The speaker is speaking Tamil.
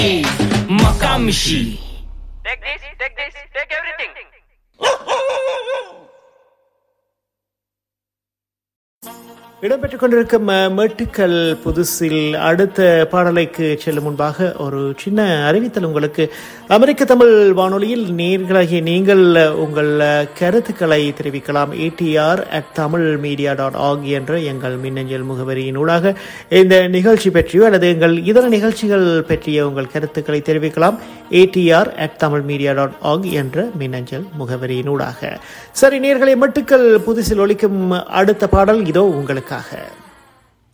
Makamishi. Take this, take this, take everything. இடம்பெற்றுக் கொண்டிருக்கும் அஹ், மெட்டுக்கள் புதுசில் அடுத்த பாடலைக்கு செல்லும் முன்பாக ஒரு சின்ன அறிவித்தல் உங்களுக்கு அமெரிக்க தமிழ் வானொலியில் நேர்களாகிய நீங்கள் அஹ், உங்கள் அஹ், கருத்துக்களை தெரிவிக்கலாம் ADR at Tamil media dot org என்ற எங்கள் மின்னஞ்சல் முகவரியினூடாக இந்த நிகழ்ச்சி பற்றியோ அல்லது எங்கள் இதர நிகழ்ச்சிகள் பற்றிய உங்கள் கருத்துக்களை தெரிவிக்கலாம் ADR at Tamil media dot org என்ற மின்னஞ்சல் முகவரியினூடாக சரி நேர்களை மட்டுக்கள் புதுசில் ஒலிக்கும் அடுத்த பாடல் இதோ உங்களுக்காக